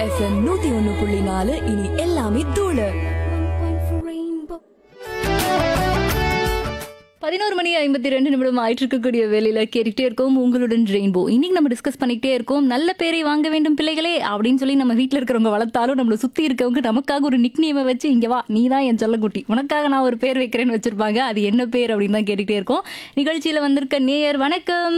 FM நூத்தி ஒண்ணு புள்ளி நாலு இனி எல்லாமே தூளு பதினோரு மணி ஐம்பத்தி ரெண்டு நிமிடம் ஆயிட்டு இருக்கக்கூடிய வேலையில கேட்டுட்டே இருக்கோம் உங்களுடன் ரெயின்போ இன்னைக்கு நம்ம டிஸ்கஸ் பண்ணிக்கிட்டே இருக்கோம் நல்ல பேரை வாங்க வேண்டும் பிள்ளைகளே அப்படின்னு சொல்லி நம்ம வீட்ல இருக்கிறவங்க வளர்த்தாலும் நம்மள சுத்தி இருக்கவங்க நமக்காக ஒரு நிக் நேமை வச்சு இங்க வா நீ தான் என் செல்லக்குட்டி உனக்காக நான் ஒரு பேர் வைக்கிறேன்னு வச்சிருப்பாங்க அது என்ன பேர் அப்படின்னு தான் கேட்டுட்டே இருக்கோம் நிகழ்ச்சியில வந்திருக்க நேயர் வணக்கம்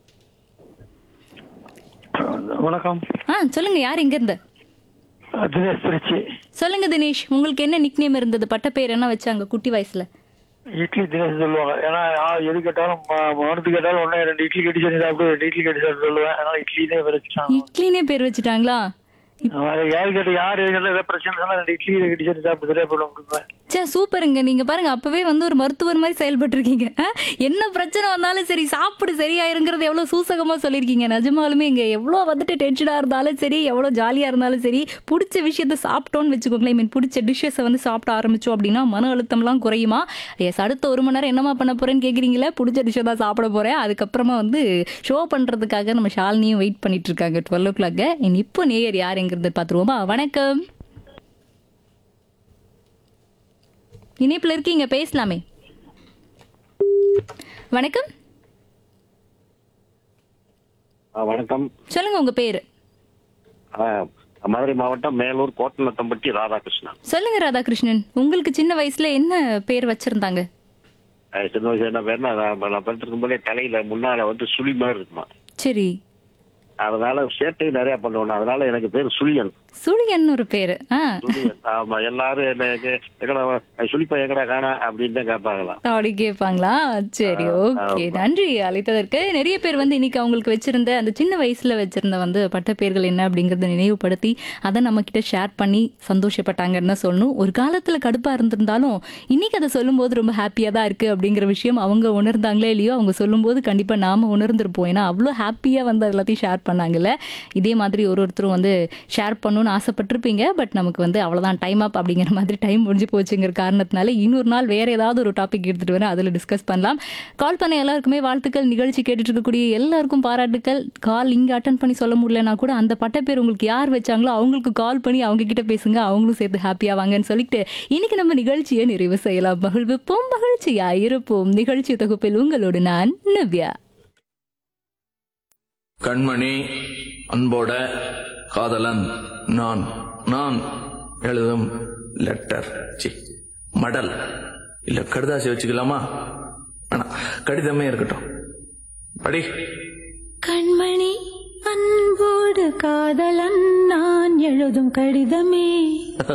வணக்கம் ஆ சொல்லுங்க யார் எங்க இருந்து தினேஷ் திருச்சி சொல்லுங்க தினேஷ் உங்களுக்கு என்ன நிக் நேம் இருந்தது பட்ட பேர் என்ன வச்சாங்க குட்டி வயசுல இட்லி தினேஷ் சொல்லுவாங்க ஏன்னா ஆ, எது கேட்டாலும் ம- மருந்து கேட்டாலும் ஒன்னே ரெண்டு இட்லி கட்டி சரி சாப்பிடு ரெண்டு இட்லி கட்டி சாப்பிட்டு சொல்லுவேன் அதனால இட்லினே வச்சுட்டாங்க இட்லினே பேர் வச்சுட்டாங்களா யாரு கேட்ட யாரு கேட்ட ஏதாவது பிரச்சனை சொன்னா ரெண்டு இட்லி கட்டி சரி சாப்பிட்டு சரியா போடும் கொடுப்பேன் சே சூப்பருங்க நீங்க பாருங்க அப்பவே வந்து ஒரு மருத்துவர் மாதிரி செயல்பட்டு இருக்கீங்க என்ன பிரச்சனை வந்தாலும் சரி சாப்பிடு சரியாயிருங்கிறது எவ்வளவு சூசகமா சொல்லியிருக்கீங்க நிஜமாலுமே இங்க எவ்வளவு வந்துட்டு டென்ஷனா இருந்தாலும் சரி எவ்வளவு ஜாலியா இருந்தாலும் சரி பிடிச்ச விஷயத்த சாப்பிட்டோம்னு வச்சுக்கோங்களேன் மீன் பிடிச்ச டிஷ்ஷஸை வந்து சாப்பிட ஆரம்பிச்சோம் அப்படின்னா மன அழுத்தம்லாம் குறையுமா எஸ் அடுத்த ஒரு மணி நேரம் என்னமா பண்ண போறேன்னு கேக்குறீங்களா பிடிச்ச டிஷ்ஷை தான் சாப்பிட போறேன் அதுக்கப்புறமா வந்து ஷோ பண்றதுக்காக நம்ம ஷாலினியும் வெயிட் பண்ணிட்டு இருக்காங்க டுவெல் ஓ கிளாக் இப்போ நேயர் யாருங்கிறது பார்த்துருவோமா வணக்கம் இணைப்புல இருக்கீங்க பேசலாமே வணக்கம் ஆ, வணக்கம் சொல்லுங்க உங்க பேரு ஆ, மதுரை மாவட்டம் மேலூர் கோட்டநத்தம்பட்டி ராதாகிருஷ்ணன் சொல்லுங்க ராதாகிருஷ்ணன் உங்களுக்கு சின்ன வயசுல என்ன பேர் வச்சிருந்தாங்க ஆ, சின்ன வயசு என்ன பேருன்னா நான் நான் படிச்சிருக்கும் போதே தலையில முன்னால வந்து சுழி மாதிரி இருக்குமா சரி அதனால சேட்டை நிறைய பண்ணுவேன் அதனால எனக்கு பேர் சுழியன் சுழியன் ஒரு பேரு ஆ சுழியன் ஆமா எல்லாரும் என்ன எங்க- எங்கடா சுழிப்பா எங்கடா காணா அப்படின்னு தான் கேட்பாங்களாம் அப்படி கேட்பாங்களா சரி ஓகே நன்றி அழைத்ததற்கு நிறைய பேர் வந்து இன்னைக்கு அவங்களுக்கு வச்சிருந்த அந்த சின்ன வயசுல வச்சிருந்த வந்து பட்ட பேர்கள் என்ன அப்படிங்கறத நினைவுபடுத்தி அதை நம்ம கிட்ட ஷேர் பண்ணி சந்தோஷப்பட்டாங்கன்னு தான் சொல்லணும் ஒரு காலத்துல கடுப்பா இருந்திருந்தாலும் இன்னைக்கு அதை சொல்லும்போது ரொம்ப ஹாப்பியா தான் இருக்கு அப்படிங்கிற விஷயம் அவங்க உணர்ந்தாங்களே இல்லையோ அவங்க சொல்லும்போது கண்டிப்பா நாம உணர்ந்திருப்போம் ஏன்னா அவ்வளோ ஹாப்பியா வந்து அது எல்லாத்தையும் ஷேர் பண்ணாங்கல்ல இதே மாதிரி ஒரு ஒருத்தரும் வந்து ஷேர் பண்ணணும்னு ஆசைப்பட்டிருப்பீங்க பட் நமக்கு வந்து அவ்வளவுதான் டைம் அப் அப்படிங்கிற மாதிரி டைம் முடிஞ்சு போச்சுங்கிற காரணத்தினால இன்னொரு நாள் வேற ஏதாவது ஒரு டாபிக் எடுத்துட்டு வரேன் அதில் டிஸ்கஸ் பண்ணலாம் கால் பண்ண எல்லாருக்குமே வாழ்த்துக்கள் நிகழ்ச்சி கேட்டுட்டு இருக்கக்கூடிய எல்லாருக்கும் பாராட்டுக்கள் கால் இங்க அட்டன் பண்ணி சொல்ல முடியலனா கூட அந்த பட்ட பேர் உங்களுக்கு யார் வச்சாங்களோ அவங்களுக்கு கால் பண்ணி அவங்க கிட்ட பேசுங்க அவங்களும் சேர்த்து ஹாப்பியா வாங்கன்னு சொல்லிட்டு இன்னைக்கு நம்ம நிகழ்ச்சியை நிறைவு செய்யலாம் மகிழ்விப்போம் மகிழ்ச்சியா இருப்போம் நிகழ்ச்சி தொகுப்பில் உங்களோடு நான் நவ்யா கண்மணி அன்போட காதலன் நான் நான் எழுதும் லெட்டர் சி மடல் இல்ல கடுதாசி வச்சுக்கலாமா வேணாம் கடிதமே இருக்கட்டும் படி கண்மணி அன்போடு காதலன் நான் எழுதும் கடிதமே